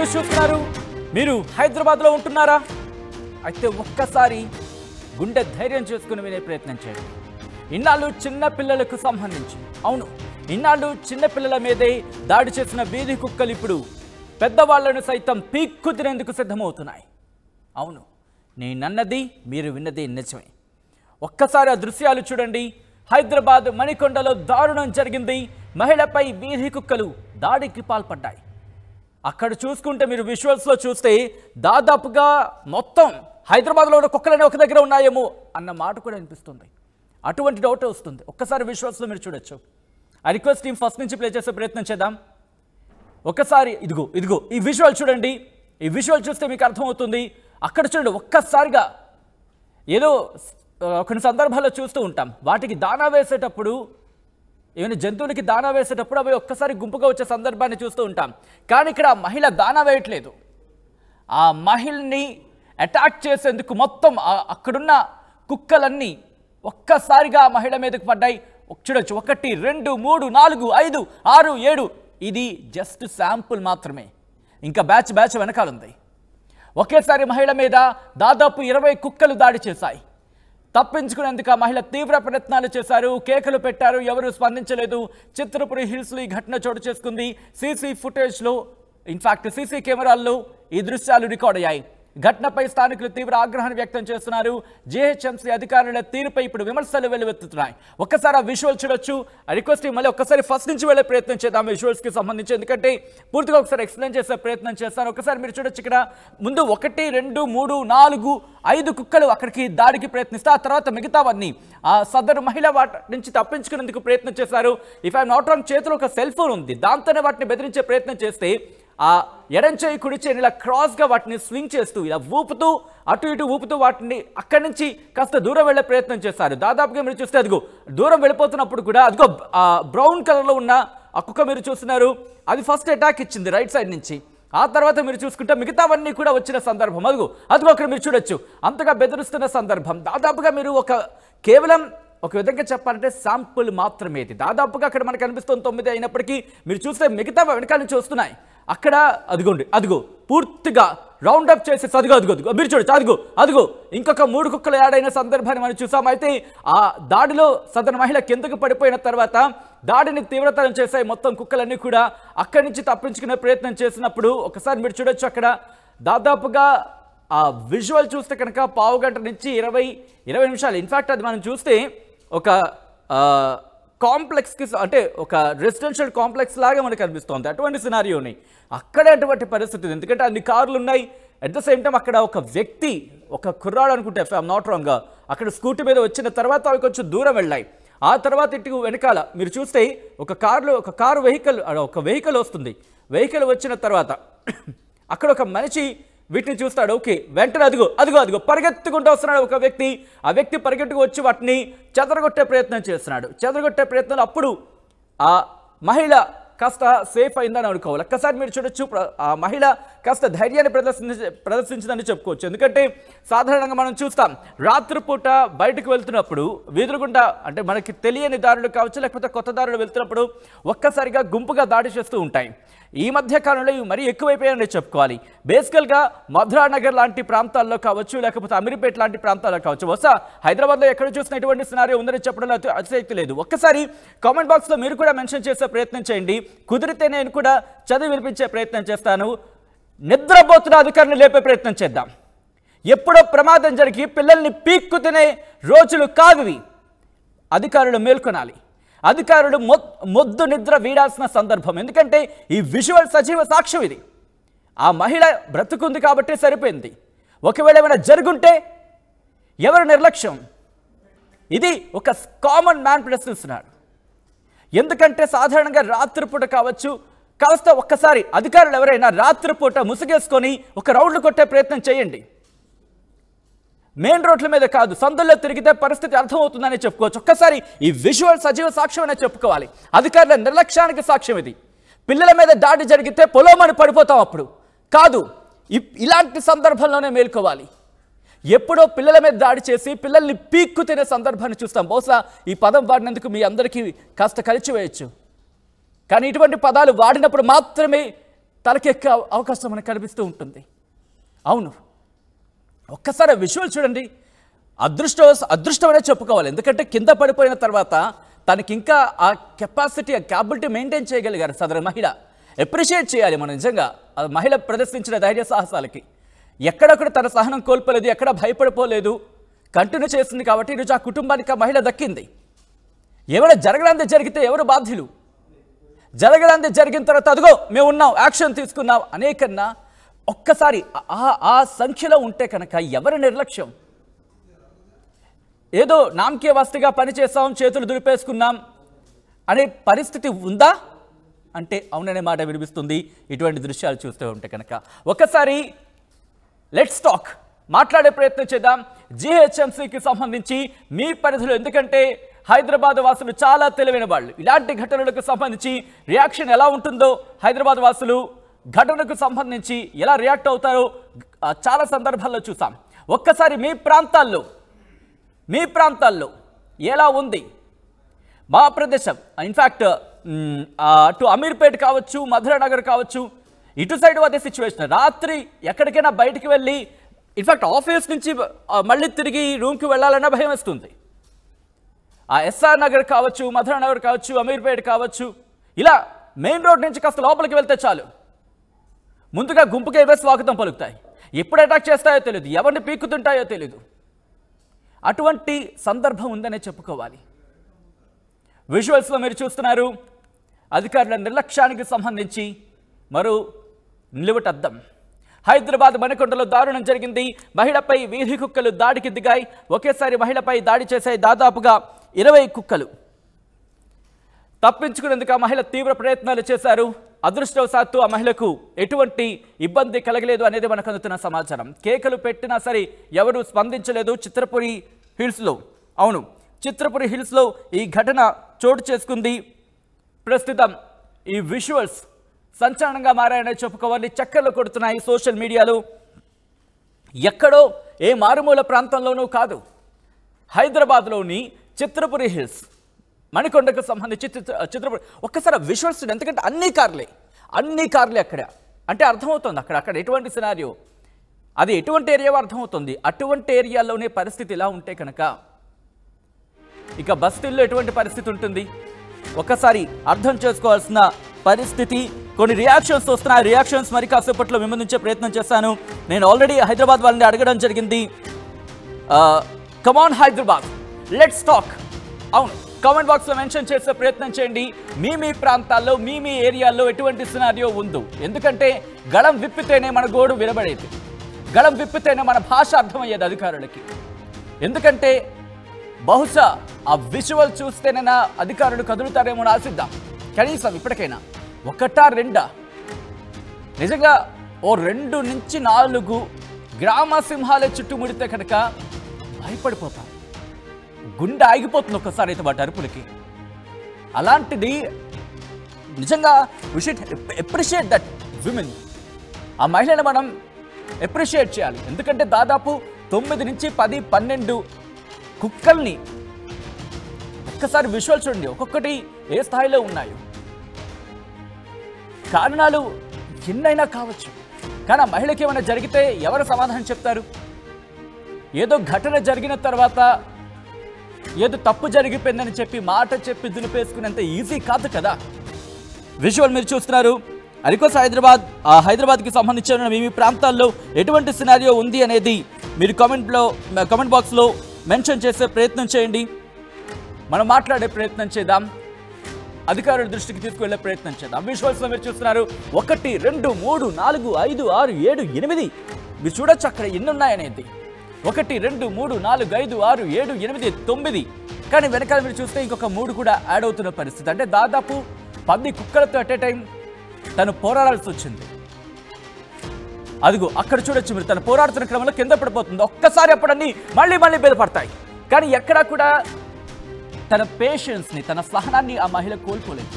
News చూస్తున్నారు మీరు హైదరాబాద్లో ఉంటున్నారా అయితే ఒక్కసారి గుండె ధైర్యం చేసుకుని వినే ప్రయత్నం చేయండి ఇన్నాళ్ళు చిన్న పిల్లలకు సంబంధించి అవును ఇన్నాళ్ళు చిన్న పిల్లల మీదే దాడి చేసిన వీధి కుక్కలు ఇప్పుడు పెద్దవాళ్లను సైతం పీక్కు తినేందుకు సిద్ధమవుతున్నాయి అవును నేనన్నది మీరు విన్నది నిజమే ఒక్కసారి ఆ దృశ్యాలు చూడండి హైదరాబాద్ మణికొండలో దారుణం జరిగింది మహిళపై వీధి కుక్కలు దాడికి పాల్పడ్డాయి అక్కడ చూసుకుంటే మీరు విజువల్స్లో చూస్తే దాదాపుగా మొత్తం హైదరాబాద్లో ఉన్న కుక్కలనే ఒక దగ్గర ఉన్నాయేమో అన్న మాట కూడా అనిపిస్తుంది అటువంటి డౌట్ వస్తుంది ఒక్కసారి విజువల్స్లో మీరు చూడొచ్చు ఆ రిక్వెస్ట్ టీం ఫస్ట్ నుంచి ప్లే చేసే ప్రయత్నం చేద్దాం ఒక్కసారి ఇదిగో ఇదిగో ఈ విజువల్ చూడండి ఈ విజువల్ చూస్తే మీకు అర్థమవుతుంది అక్కడ చూడండి ఒక్కసారిగా ఏదో ఆ, కొన్ని సందర్భాల్లో చూస్తూ ఉంటాం వాటికి దానా వేసేటప్పుడు ఏమైనా జంతువులకి దానా వేసేటప్పుడు అవి ఒక్కసారి గుంపుగా వచ్చే సందర్భాన్ని చూస్తూ ఉంటాం కానీ ఇక్కడ ఆ మహిళ దానా వేయట్లేదు ఆ మహిళని అటాక్ చేసేందుకు మొత్తం ఆ- అక్కడున్న కుక్కలన్నీ ఒక్కసారిగా ఆ మహిళ మీదకు పడ్డాయి ఒక- చూడొచ్చు ఒకటి రెండు మూడు నాలుగు ఐదు ఆరు ఏడు ఇది జస్ట్ శాంపుల్ మాత్రమే ఇంకా బ్యాచ్ బ్యాచ్ వెనకాలుంది ఒకేసారి మహిళ మీద దాదాపు ఇరవై కుక్కలు దాడి చేశాయి తప్పించుకునేందుకు ఆ మహిళ తీవ్ర ప్రయత్నాలు చేశారు కేకలు పెట్టారు ఎవరు స్పందించలేదు చిత్రపురి హిల్స్లో ఈ ఘటన చోటు చేసుకుంది సీసీ ఫుటేజ్లో ఇన్ఫాక్ట్ సీసీ కెమెరాల్లో ఈ దృశ్యాలు రికార్డ్ అయ్యాయి ఘటనపై స్థానికులు తీవ్ర ఆగ్రహాన్ని వ్యక్తం చేస్తున్నారు జేహెచ్ఎంసీ అధికారుల తీరుపై ఇప్పుడు విమర్శలు వెల్లువెత్తుతున్నాయి ఒక్కసారి ఆ విజువల్ చూడొచ్చు ఆ రిక్వెస్ట్ మళ్ళీ ఒక్కసారి ఫస్ట్ నుంచి వెళ్ళే ప్రయత్నం చేద్దాం విజువల్స్ కి సంబంధించి ఎందుకంటే పూర్తిగా ఒకసారి ఎక్స్ప్లెయిన్ చేసే ప్రయత్నం చేస్తాను ఒకసారి మీరు చూడొచ్చు ఇక్కడ ముందు ఒకటి రెండు మూడు నాలుగు ఐదు కుక్కలు అక్కడికి దాడికి ప్రయత్నిస్తే ఆ తర్వాత మిగతావన్నీ ఆ సదరు మహిళ వాటి నుంచి తప్పించుకునేందుకు ప్రయత్నం చేశారు ఇఫ్ ఐ నాట్ రాంగ్ చేతిలో ఒక సెల్ ఫోన్ ఉంది దాంతోనే వాటిని బెదిరించే ప్రయత్నం చేస్తే ఆ ఎడం చేయి కుడి చేయి ఇలా క్రాస్గా వాటిని స్వింగ్ చేస్తూ ఇలా ఊపుతూ అటు ఇటు ఊపుతూ వాటిని అక్కడి నుంచి కాస్త దూరం వెళ్ళే ప్రయత్నం చేశారు దాదాపుగా మీరు చూస్తే అదిగో దూరం వెళ్ళిపోతున్నప్పుడు కూడా అదిగో ఆ బ్రౌన్ కలర్లో ఉన్న ఆ కుక్క మీరు చూస్తున్నారు అది ఫస్ట్ అటాక్ ఇచ్చింది రైట్ సైడ్ నుంచి ఆ తర్వాత మీరు చూసుకుంటే మిగతావన్నీ కూడా వచ్చిన సందర్భం అదిగో అదిగో అక్కడ మీరు చూడొచ్చు అంతగా బెదిరిస్తున్న సందర్భం దాదాపుగా మీరు ఒక కేవలం ఒక విధంగా చెప్పాలంటే శాంపుల్ మాత్రమే ఇది దాదాపుగా అక్కడ మనకు అనిపిస్తుంది తొమ్మిది అయినప్పటికీ మీరు చూస్తే మిగతా వెనకాల నుంచి వస్తున్నాయి అక్కడ అదిగోండి అదిగో పూర్తిగా రౌండ్ అప్ చేసేసి అదిగో అదిగో అదిగో మీరు చూడొచ్చు అదిగో అదిగో ఇంకొక మూడు కుక్కలు యాడైన సందర్భాన్ని మనం చూసాం అయితే ఆ దాడిలో సదరు మహిళ కిందకు పడిపోయిన తర్వాత దాడిని తీవ్రతరం చేశాయి మొత్తం కుక్కలన్నీ కూడా అక్కడి నుంచి తప్పించుకునే ప్రయత్నం చేసినప్పుడు ఒకసారి మీరు చూడొచ్చు అక్కడ దాదాపుగా ఆ విజువల్ చూస్తే కనుక పావు గంట నుంచి ఇరవై ఇరవై నిమిషాలు ఇన్ఫాక్ట్ అది మనం చూస్తే ఒక ఆ, కాంప్లెక్స్కి స- అంటే ఒక రెసిడెన్షియల్ కాంప్లెక్స్ లాగా మనకు అనిపిస్తోంది అటువంటి సినారియోని అక్కడే అటువంటి పరిస్థితి ఉంది. ఎందుకంటే అన్ని కార్లు ఉన్నాయి అట్ ద సేమ్ టైం అక్కడ ఒక వ్యక్తి ఒక కుర్రాడు అనుకుంటే ఐమ్ నాట్ రాంగ్గా అక్కడ స్కూటీ మీద వచ్చిన తర్వాత అవి కొంచెం దూరం వెళ్ళాయి ఆ తర్వాత ఇటు వెనకాల మీరు చూస్తే ఒక కార్లో ఒక కారు వెహికల్ ఒక వెహికల్ వస్తుంది వెహికల్ వచ్చిన తర్వాత అక్కడ ఒక మనిషి వీటిని చూస్తాడు ఓకే వెంటనే అదిగో అదిగో అదిగో పరిగెత్తుకుంటూ వస్తున్నాడు ఒక వ్యక్తి ఆ వ్యక్తి పరిగెట్టుకు వచ్చి వాటిని చెదరగొట్టే ప్రయత్నం చేస్తున్నాడు చెదరగొట్టే ప్రయత్నంలో అప్పుడు ఆ మహిళ కాస్త సేఫ్ అయిందని అనుకోవాలి ఒక్కసారి మీరు చూడొచ్చు ప్ర- ఆ మహిళ కాస్త ధైర్యాన్ని ప్రదర్శించి ప్రదర్శించిందని చెప్పుకోవచ్చు ఎందుకంటే సాధారణంగా మనం చూస్తాం రాత్రిపూట బయటకు వెళ్తున్నప్పుడు వీధుల గుండా అంటే మనకి తెలియని దారులు కావచ్చు లేకపోతే కొత్త దారులు వెళ్తున్నప్పుడు ఒక్కసారిగా గుంపుగా దాడి చేస్తూ ఉంటాయి ఈ మధ్య కాలంలో ఇవి మరీ ఎక్కువైపోయాయని చెప్పుకోవాలి బేసికల్గా మధురా నగర్ లాంటి ప్రాంతాల్లో కావచ్చు లేకపోతే అమీర్పేట్ లాంటి ప్రాంతాల్లో కావచ్చు బహుశా హైదరాబాద్లో ఎక్కడ చూసిన ఇటువంటి సినారీ ఉందని చెప్పడంలో అతి- అతిశయక్తి లేదు ఒక్కసారి కామెంట్ బాక్స్లో మీరు కూడా మెన్షన్ చేసే ప్రయత్నం చేయండి కుదిరితే నేను కూడా చదివి వినిపించే ప్రయత్నం చేస్తాను నిద్రపోతున్న అధికారిని లేపే ప్రయత్నం చేద్దాం ఎప్పుడో ప్రమాదం జరిగి పిల్లల్ని పీక్కు తినే రోజులు కావివి అధికారులు మేల్కొనాలి అధికారులు మొ- మొద్దు నిద్ర వీడాల్సిన సందర్భం ఎందుకంటే ఈ విజువల్ సజీవ సాక్ష్యం ఇది ఆ మహిళ బ్రతుకుంది కాబట్టి సరిపోయింది ఒకవేళ ఏమైనా జరుగుంటే ఎవరు నిర్లక్ష్యం ఇది ఒక కామన్ మ్యాన్ ప్రశ్నిస్తున్నాడు ఎందుకంటే సాధారణంగా రాత్రిపూట కావచ్చు కాస్త ఒక్కసారి అధికారులు ఎవరైనా రాత్రిపూట ముసుగేసుకొని ఒక రౌండ్లు కొట్టే ప్రయత్నం చేయండి మెయిన్ రోడ్ల మీద కాదు సందుల్లో తిరిగితే పరిస్థితి అర్థమవుతుందని చెప్పుకోవచ్చు ఒక్కసారి ఈ విజువల్ సజీవ సాక్ష్యం అనే చెప్పుకోవాలి అధికారుల నిర్లక్ష్యానికి సాక్ష్యం ఇది పిల్లల మీద దాడి జరిగితే పొలోమని పడిపోతాం అప్పుడు కాదు ఇ- ఇలాంటి సందర్భంలోనే మేల్కోవాలి ఎప్పుడో పిల్లల మీద దాడి చేసి పిల్లల్ని పీక్కు తినే సందర్భాన్ని చూస్తాం బహుశా ఈ పదం వాడినందుకు మీ అందరికీ కాస్త కలిచివేయచ్చు కానీ ఇటువంటి పదాలు వాడినప్పుడు మాత్రమే తలకెక్కే అవ- అవకాశం మనకు కనిపిస్తూ ఉంటుంది అవును ఒక్కసారి విజువల్ చూడండి అదృష్టం అదృష్టమనే చెప్పుకోవాలి ఎందుకంటే కింద పడిపోయిన తర్వాత తనకి ఇంకా ఆ కెపాసిటీ ఆ క్యాపబిలిటీ మెయింటైన్ చేయగలిగారు సదరు మహిళ అప్రిషియేట్ చేయాలి మనం నిజంగా ఆ మహిళ ప్రదర్శించిన ధైర్య సాహసాలకి ఎక్కడొక్కడ తన సహనం కోల్పోలేదు ఎక్కడ భయపడిపోలేదు కంటిన్యూ చేస్తుంది కాబట్టి ఈరోజు ఆ కుటుంబానికి ఆ మహిళ దక్కింది ఏమైనా జరగడానికి జరిగితే ఎవరు బాధ్యులు జరగడానికి జరిగిన తర్వాత అదిగో మేము ఉన్నాం యాక్షన్ తీసుకున్నాం అనేకన్నా ఒక్కసారి ఆ- ఆ సంఖ్యలో ఉంటే కనుక ఎవరి నిర్లక్ష్యం ఏదో నామకే వస్తుగా పనిచేస్తాం చేతులు దులిపేసుకున్నాం అనే పరిస్థితి ఉందా అంటే అవుననే మాట వినిపిస్తుంది ఇటువంటి దృశ్యాలు చూస్తూ ఉంటే కనుక ఒకసారి లెట్స్ టాక్ మాట్లాడే ప్రయత్నం చేద్దాం జిహెచ్ఎంసీకి సంబంధించి మీ పరిధిలో ఎందుకంటే హైదరాబాద్ వాసులు చాలా తెలివైన వాళ్ళు ఇలాంటి ఘటనలకు సంబంధించి రియాక్షన్ ఎలా ఉంటుందో హైదరాబాద్ వాసులు ఘటనకు సంబంధించి ఎలా రియాక్ట్ అవుతారో ఆ, చాలా సందర్భాల్లో చూసాం ఒక్కసారి మీ ప్రాంతాల్లో మీ ప్రాంతాల్లో ఎలా ఉంది మా ప్రదేశం ఇన్ఫ్యాక్ట్ అటు అమీర్పేట్ కావచ్చు మధుర నగర్ కావచ్చు ఇటు సైడ్ అదే సిచ్యువేషన్ రాత్రి ఎక్కడికైనా బయటికి వెళ్ళి ఇన్ఫ్యాక్ట్ ఆఫీస్ నుంచి ఆ, మళ్ళీ తిరిగి రూమ్కి వెళ్ళాలన్నా భయం వేస్తుంది ఆ ఎస్ఆర్ నగర్ కావచ్చు మధుర నగర్ కావచ్చు అమీర్పేట్ కావచ్చు ఇలా మెయిన్ రోడ్ నుంచి కాస్త లోపలికి వెళ్తే చాలు ముందుగా గుంపుకి ఏవే స్వాగతం పలుకుతాయి ఎప్పుడు అటాక్ చేస్తాయో తెలియదు ఎవరిని పీక్కుతుంటాయో తెలియదు అటువంటి సందర్భం ఉందనే చెప్పుకోవాలి విజువల్స్లో మీరు చూస్తున్నారు అధికారుల నిర్లక్ష్యానికి సంబంధించి మరో నిలువటద్దం హైదరాబాద్ మణికొండలో దారుణం జరిగింది మహిళపై వీధి కుక్కలు దాడికి దిగాయి ఒకేసారి మహిళపై దాడి చేశాయి దాదాపుగా ఇరవై కుక్కలు తప్పించుకునేందుకు ఆ మహిళ తీవ్ర ప్రయత్నాలు చేశారు అదృష్టవశాత్తు ఆ మహిళకు ఎటువంటి ఇబ్బంది కలగలేదు అనేది మనకు అందుతున్న సమాచారం కేకలు పెట్టినా సరే ఎవరు స్పందించలేదు చిత్రపురి హిల్స్లో అవును చిత్రపురి హిల్స్లో ఈ ఘటన చోటు చేసుకుంది ప్రస్తుతం ఈ విజువల్స్ సంచలనంగా మారాయని చెప్పుకోవాలి చక్కర్లు కొడుతున్నాయి సోషల్ మీడియాలో ఎక్కడో ఏ మారుమూల ప్రాంతంలోనూ కాదు హైదరాబాద్లోని చిత్రపురి హిల్స్ మణికొండకు సంబంధించి చిత్ర చిత్రపురి ఒక్కసారి విజువల్స్ ఎందుకంటే అన్ని కార్లే అన్ని కార్లే అక్కడ అంటే అర్థమవుతుంది అక్కడ అక్కడ ఎటువంటి సినారియో అది ఎటువంటి ఏరియా అర్థమవుతుంది అటువంటి ఏరియాలోనే పరిస్థితి ఇలా ఉంటే కనుక ఇక బస్తీల్లో ఎటువంటి పరిస్థితి ఉంటుంది ఒకసారి అర్థం చేసుకోవాల్సిన పరిస్థితి కొన్ని రియాక్షన్స్ వస్తున్నాయి రియాక్షన్స్ మరి కాసేపట్లో విమర్శించే ప్రయత్నం చేశాను నేను ఆల్రెడీ హైదరాబాద్ వాళ్ళని అడగడం జరిగింది కమాన్ హైదరాబాద్ లెట్స్ టాక్ అవును కామెంట్ బాక్స్లో మెన్షన్ చేసే ప్రయత్నం చేయండి మీ మీ ప్రాంతాల్లో మీ మీ ఏరియాల్లో ఎటువంటి సినారియో ఉందో ఎందుకంటే గళం విప్పితేనే మన గోడు వినబడేది గళం విప్పితేనే మన భాష అర్థమయ్యేది అధికారులకి ఎందుకంటే బహుశా ఆ విజువల్ చూస్తేనైనా అధికారులు కదులుతారేమో అని ఆశిద్దాం కనీసం ఇప్పటికైనా ఒకటా రెండా నిజంగా ఓ రెండు నుంచి నాలుగు గ్రామ సింహాలే చుట్టుముడితే కనుక భయపడిపోతాం గుండె ఆగిపోతుంది ఒక్కసారి అయితే వాటి అరుపులకి అలాంటిది నిజంగా we should appreciate that women ఆ మహిళను మనం అప్రిషియేట్ చేయాలి ఎందుకంటే దాదాపు తొమ్మిది నుంచి పది పన్నెండు కుక్కల్ని ఒక్కసారి విజువల్ చూడండి ఒక్కొక్కటి ఏ స్థాయిలో ఉన్నాయో కారణాలు ఎన్నైనా కావచ్చు కానీ ఆ మహిళకి ఏమైనా జరిగితే ఎవరు సమాధానం చెప్తారు ఏదో ఘటన జరిగిన తర్వాత ఏదో తప్పు జరిగిపోయిందని చెప్పి మాట చెప్పి దులిపేసుకునేంత ఈజీ కాదు కదా విజువల్ మీరు చూస్తున్నారు అరికోస్ హైదరాబాద్ ఆ హైదరాబాద్కి సంబంధించిన మీ మీ ప్రాంతాల్లో ఎటువంటి సినారియో ఉంది అనేది మీరు కామెంట్లో కామెంట్ బాక్స్లో మెన్షన్ చేసే ప్రయత్నం చేయండి మనం మాట్లాడే ప్రయత్నం చేద్దాం అధికారుల దృష్టికి తీసుకువెళ్ళే ప్రయత్నం చేద్దాం విజువల్స్లో మీరు చూస్తున్నారు ఒకటి రెండు మూడు నాలుగు ఐదు ఆరు ఏడు ఎనిమిది మీరు చూడొచ్చు అక్కడ ఎన్ని ఉన్నాయనేది ఒకటి రెండు మూడు నాలుగు ఐదు ఆరు ఏడు ఎనిమిది తొమ్మిది కానీ వెనకాల మీరు చూస్తే ఇంకొక మూడు కూడా యాడ్ అవుతున్న పరిస్థితి అంటే దాదాపు పది కుక్కలతో అట్ ఏ టైం తను పోరాడాల్సి వచ్చింది అదిగో అక్కడ చూడొచ్చు మీరు తను పోరాడుతున్న క్రమంలో కింద పడిపోతుంది ఒక్కసారి అప్పుడన్నీ మళ్ళీ మళ్ళీ బెదపడతాయి కానీ ఎక్కడా కూడా తన పేషెన్స్ని తన సహనాన్ని ఆ మహిళ కోల్పోలేదు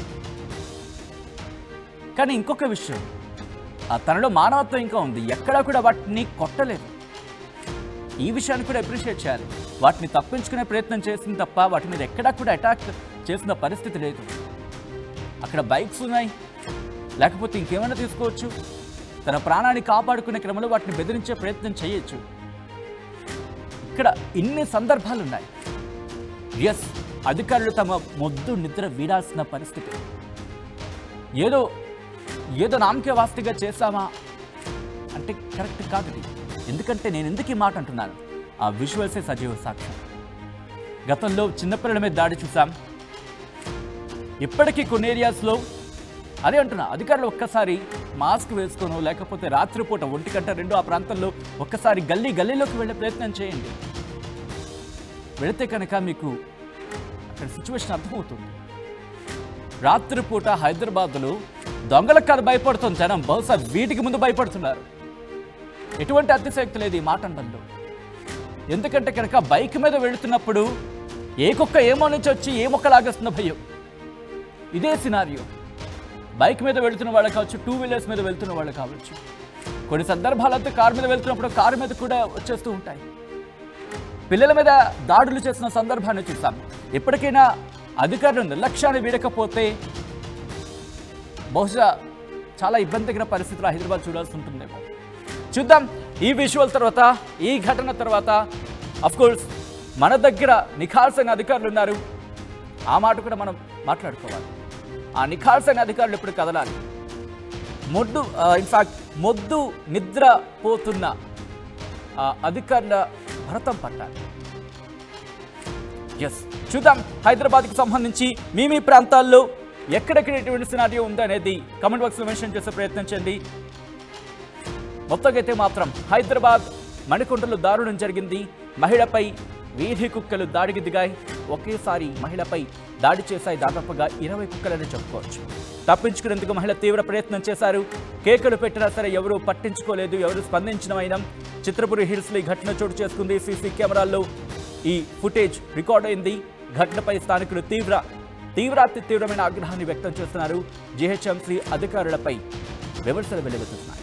కానీ ఇంకొక విషయం ఆ తనలో మానవత్వం ఇంకా ఉంది ఎక్కడా కూడా వాటిని కొట్టలేదు ఈ విషయాన్ని కూడా అప్రిషియేట్ చేయాలి వాటిని తప్పించుకునే ప్రయత్నం చేసింది తప్ప వాటి మీద ఎక్కడా కూడా అటాక్ చేసిన పరిస్థితి లేదు అక్కడ బైక్స్ ఉన్నాయి లేకపోతే ఇంకేమైనా తీసుకోవచ్చు తన ప్రాణాన్ని కాపాడుకునే క్రమంలో వాటిని బెదిరించే ప్రయత్నం చేయొచ్చు ఇక్కడ ఇన్ని సందర్భాలు ఉన్నాయి ఎస్ అధికారులు తమ మొద్దు నిద్ర వీడాల్సిన పరిస్థితి ఏదో ఏదో నామకే వాస్తిగా చేశామా అంటే కరెక్ట్ కాదు ఇది ఎందుకంటే నేను ఎందుకు ఈ మాట అంటున్నాను ఆ విజువల్సే సజీవ సాక్ష్యం గతంలో చిన్నపిల్లల మీద దాడి చూసాం ఇప్పటికీ కొన్ని ఏరియాస్లో అదే అంటున్నా అధికారులు ఒక్కసారి మాస్క్ వేసుకోను లేకపోతే రాత్రిపూట ఒంటి గంట రెండు ఆ ప్రాంతంలో ఒక్కసారి గల్లీ గల్లీలోకి వెళ్ళే ప్రయత్నం చేయండి వెళితే కనుక మీకు అక్కడ సిచ్యువేషన్ అర్థమవుతుంది రాత్రిపూట హైదరాబాద్లో దొంగలకు కాదు భయపడుతుంది జనం బహుశా వీటికి ముందు భయపడుతున్నారు ఎటువంటి అతిశయక్తి లేదు ఈ మాట అనడంలో ఎందుకంటే కనుక బైక్ మీద వెళుతున్నప్పుడు ఏ కుక్క ఏమో నుంచి వచ్చి ఏ మొక్క లాగేస్తున్న భయం ఇదే సినారియో బైక్ మీద వెళుతున్న వాళ్ళు కావచ్చు టూ వీలర్స్ మీద వెళ్తున్న వాళ్ళు కావచ్చు కొన్ని సందర్భాలతో కారు మీద వెళ్తున్నప్పుడు కారు మీద కూడా వచ్చేస్తూ ఉంటాయి పిల్లల మీద దాడులు చేసిన సందర్భాన్ని చూసాం ఎప్పటికైనా అధికారులు నిర్లక్ష్యాన్ని వీడకపోతే బహుశా చాలా ఇబ్బందికర పరిస్థితులు హైదరాబాద్ చూడాల్సి ఉంటుందేమో చూద్దాం ఈ విజువల్ తర్వాత ఈ ఘటన తర్వాత కోర్స్ మన దగ్గర నిఖాల్సైన అధికారులు ఉన్నారు ఆ మాట కూడా మనం మాట్లాడుకోవాలి ఆ నిఖాల్సైన అధికారులు ఇప్పుడు కదలాలి మొద్దు ఇన్ఫాక్ట్ మొద్దు నిద్ర పోతున్న ఆ అధికారుల భరతం పట్టాలి ఎస్ చూద్దాం హైదరాబాద్కి సంబంధించి మీ మీ ప్రాంతాల్లో ఎక్కడెక్కడ ఎటువంటి సినారియో ఉంది అనేది కమెంట్ బాక్స్లో మెన్షన్ చేసే ప్రయత్నం చేయండి మొత్తంగా అయితే మాత్రం హైదరాబాద్ మణికొండలో దారుణం జరిగింది మహిళపై వీధి కుక్కలు దాడికి దిగాయి ఒకేసారి మహిళపై దాడి చేశాయి దాదాపుగా ఇరవై కుక్కలని చెప్పుకోవచ్చు తప్పించుకునేందుకు మహిళ తీవ్ర ప్రయత్నం చేశారు కేకలు పెట్టినా సరే ఎవరూ పట్టించుకోలేదు ఎవరు స్పందించిన వైనం చిత్రపురి హిల్స్లో ఈ ఘటన చోటు చేసుకుంది సీసీ కెమెరాల్లో ఈ ఫుటేజ్ రికార్డ్ అయింది ఘటనపై స్థానికులు తీవ్ర తీవ్రాతి తీవ్రమైన ఆగ్రహాన్ని వ్యక్తం చేస్తున్నారు జీహెచ్ఎంసీ అధికారులపై విమర్శలు వెలువెత్తుతున్నారు